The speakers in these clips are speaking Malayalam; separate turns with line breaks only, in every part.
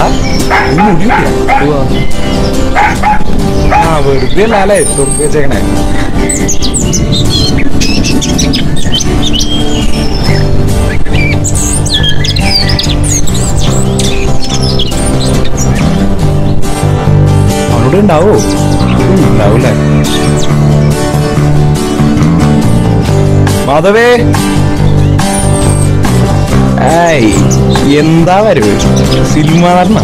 ഇത് മുടി കിട്ടിയോ? ആ വെറുതെ അല്ല അല്ലേ തൊപ്പി വെച്ചേക്കണേ അവനോട് ഉണ്ടാവോ ഉണ്ടാവൂലേ മാധവേ ഏയ് എന്താ വരവ് സിനിമ നടന്ന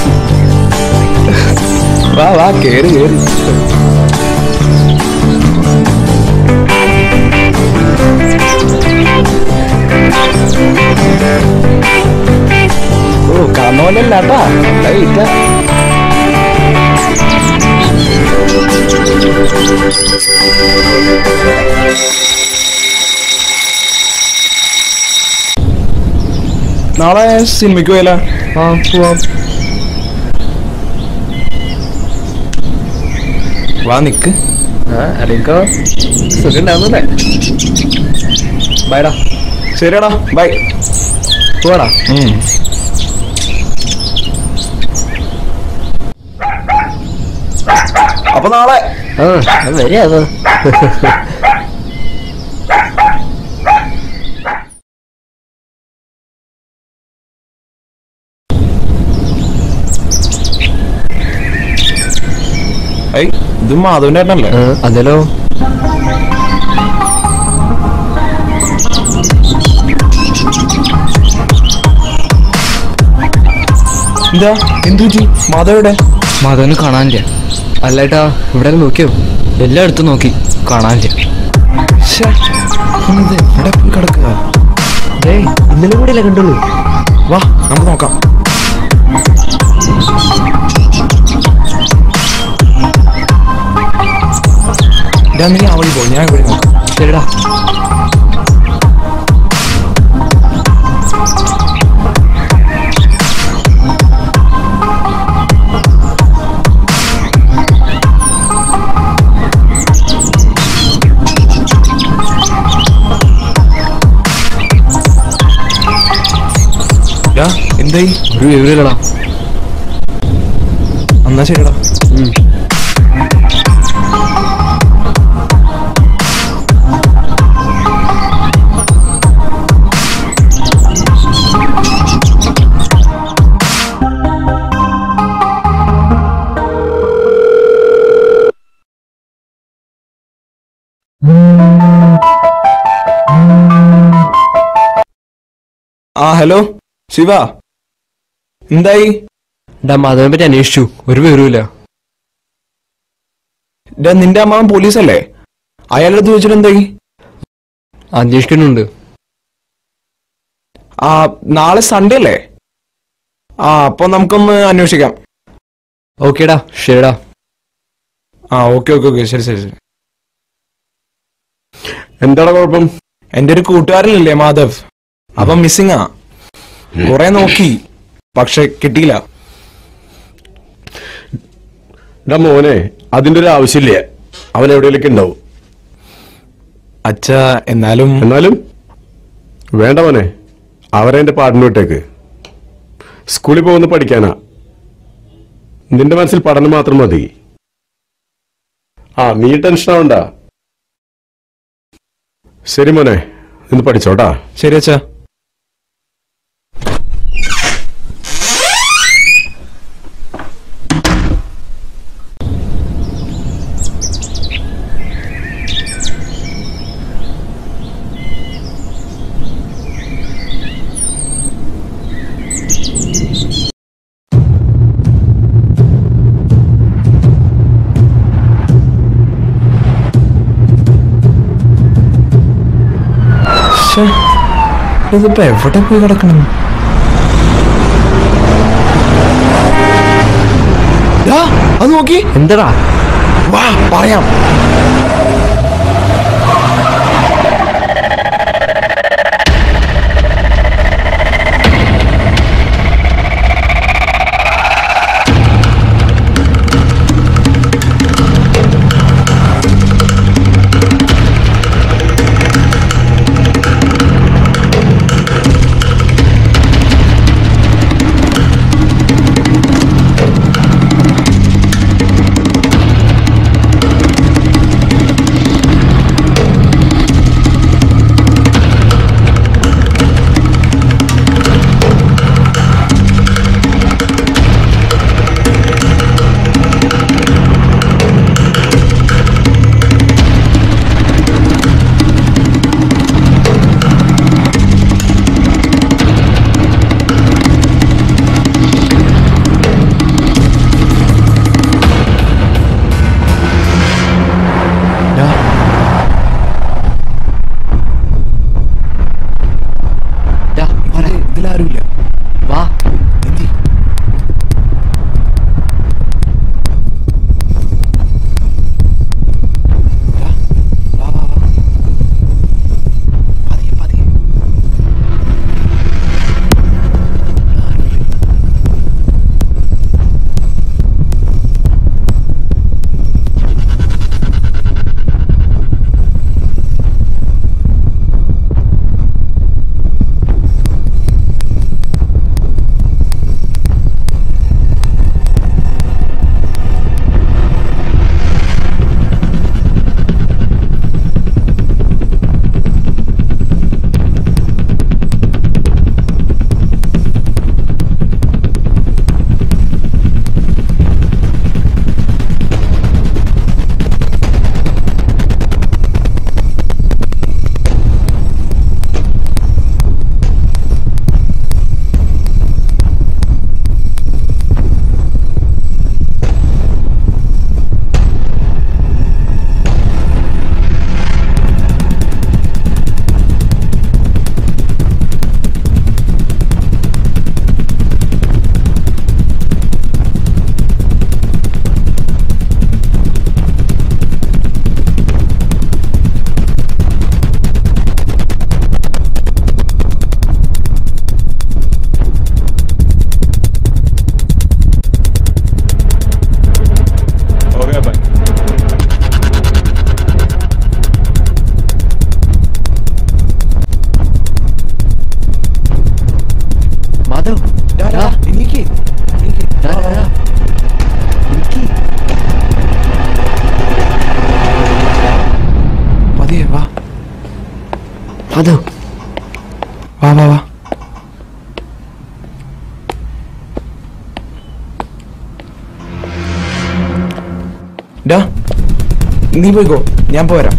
വാ വാ കേറി കേറി ഓ കാണോലല്ലാട്ടാ വെയിറ്റ് നാളെ സിനിമയ്ക്ക് പോയാലോ
ആ പോവാം
വാ നിക്ക്
ആ അറിയിക്കോ സുഖം ഉണ്ടാവുന്നല്ലേ ബൈഡാ
ശരിയടാ ബൈ
പോവാടാ
അപ്പൊ നാളെ
ആ വരിക അത്
ഐ ഇത് മാധവന്റെ ഏട്ടനല്ലേ
അതല്ലോ
എന്താ എന്തു പറ്റി മാധവയുടെ
മാധവന് കാണാനില്ല അല്ലേട്ടാ ഇവിടെ നോക്കിയോ എല്ലായിടത്തും നോക്കി കാണാനില്ല
എവിടെ പോയി കിടക്കുക
ഏയ് ഇന്നലെ കൂടെ കണ്ടുള്ളൂ
വാ നമുക്ക് നോക്കാം ഇതാ നീ ആ വഴി പോ ഞാൻ ഇവിടെ നോക്കാം
ശരിടാ
ഇതാ എന്തായി
ഒരു വിവരമില്ലടാ
എന്നാ ശരിടാ ആ ഹലോ ശിവ എന്തായി
ഡാ മാധവനെ പറ്റി അന്വേഷിച്ചു ഒരു വിവരമില്ല
ഇതാ നിന്റെ അമ്മാവൻ പോലീസല്ലേ അയാളുടെ അടുത്ത് ചോദിച്ചിട്ട് എന്തായി
അന്വേഷിക്കുന്നുണ്ട്
ആ നാളെ സൺഡേ അല്ലേ ആ അപ്പൊ നമുക്കൊന്ന് അന്വേഷിക്കാം
ഓക്കേടാ ശരിടാ
ആ ഓക്കെ ഓക്കെ ഓക്കെ ശരി ശരി ശരി
എന്താണ് കുഴപ്പം
എന്റെ ഒരു കൂട്ടുകാരനില്ലേ മാധവ് അപ്പൊ മിസ്സിംഗ് ആ കുറെ നോക്കി പക്ഷെ കിട്ടിയില്ല
എടാ മോനെ അതിന്റെ ഒരു ആവശ്യമില്ല അവൻ എവിടെയൊക്കെ ഉണ്ടാവും
അച്ഛ എന്നാലും
എന്നാലും വേണ്ട മോനെ അവരെ എന്റെ പാട്ടിന് വിട്ടേക്ക് സ്കൂളിൽ പോകുന്ന പഠിക്കാനാ നിന്റെ മനസ്സിൽ പഠനം മാത്രം മതി ആ നീ ടെൻഷൻ ആവണ്ട ശരി മോനെ നിന്ന് പഠിച്ചോട്ടാ
ശരി അച്ഛ ശ്ശെ, ഇതിപ്പോ എവിടെ പോയി കിടക്കണം ദാ, അത് നോക്കി
എന്താടാ
വാ പറയാം ഡാ നീ പോയിക്കോ ഞാൻ പോരാ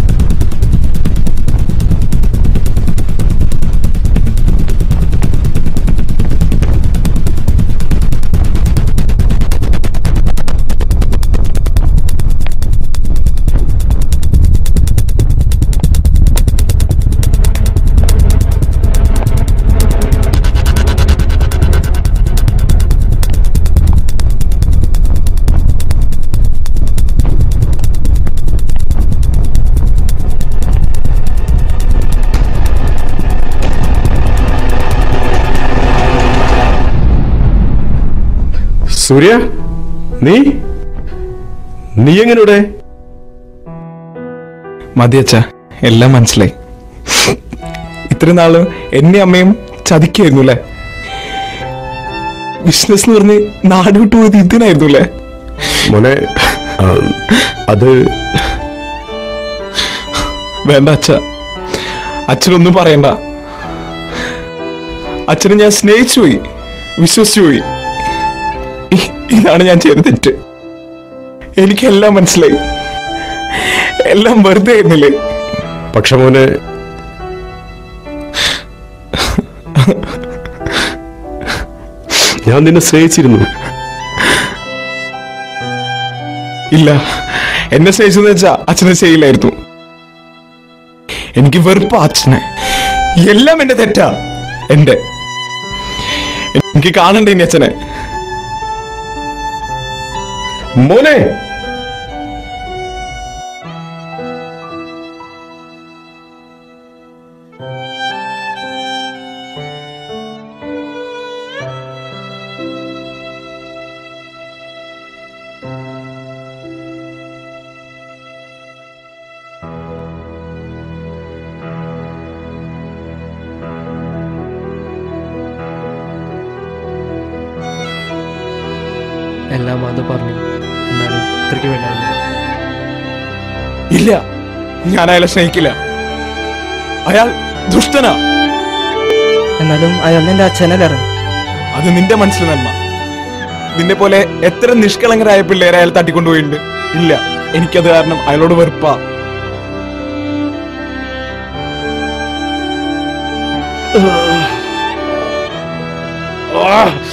സൂര്യ നീ നീ എങ്ങനെ ഇവിടെ
മതി അച്ഛ എല്ലാം മനസ്സിലായി ഇത്രയും നാള് എന്നെ അമ്മയും ചതിക്കായിരുന്നു അല്ലേ ബിസിനസ് എന്ന് പറഞ്ഞ് നാട് വിട്ടു പോയത് ഇതിനായിരുന്നു അല്ലേ
മോനെ ആ, അത്
വേണ്ട അച്ഛ അച്ഛനൊന്നും പറയണ്ട അച്ഛനെ ഞാൻ സ്നേഹിച്ചു പോയി വിശ്വസിച്ചു പോയി ഇ- ഇതാണ് ഞാൻ ചെയ്ത തെറ്റ് എനിക്കെല്ലാം മനസ്സിലായി എല്ലാം വെറുതെ ആയിരുന്നില്ലേ
പക്ഷെ മോനെ ഞാൻ നിന്നെ സ്നേഹിച്ചിരുന്നു
ഇല്ല എന്നെ സ്നേഹിച്ചെന്ന് വെച്ചാ അച്ഛനെ ചെയ്യില്ലായിരുന്നു എനിക്ക് വെറുപ്പ അച്ഛനെ എല്ലാം എന്റെ തെറ്റാ എന്റെ എനിക്ക് കാണണ്ടേ ഇനി അച്ഛനെ
മോനെ
എല്ലാം അത് പറഞ്ഞു എന്നാലും ഇത്രയ്ക്ക് വേണ്ടായിരുന്നു
ഇല്ല ഞാൻ അയാളെ സ്നേഹിക്കില്ല അയാൾ ദുഷ്ടനാ
എന്നാലും അയാൾ എന്റെ അച്ഛനല്ലേ
അത് നിന്റെ മനസ്സിൽ നന്മ നിന്നെ പോലെ എത്ര നിഷ്കളങ്കരായ പിള്ളേരെ അയാൾ തട്ടിക്കൊണ്ടുപോയിട്ടുണ്ട് ഇല്ല എനിക്കത് കാരണം അയാളോട് വെറുപ്പാ
ആ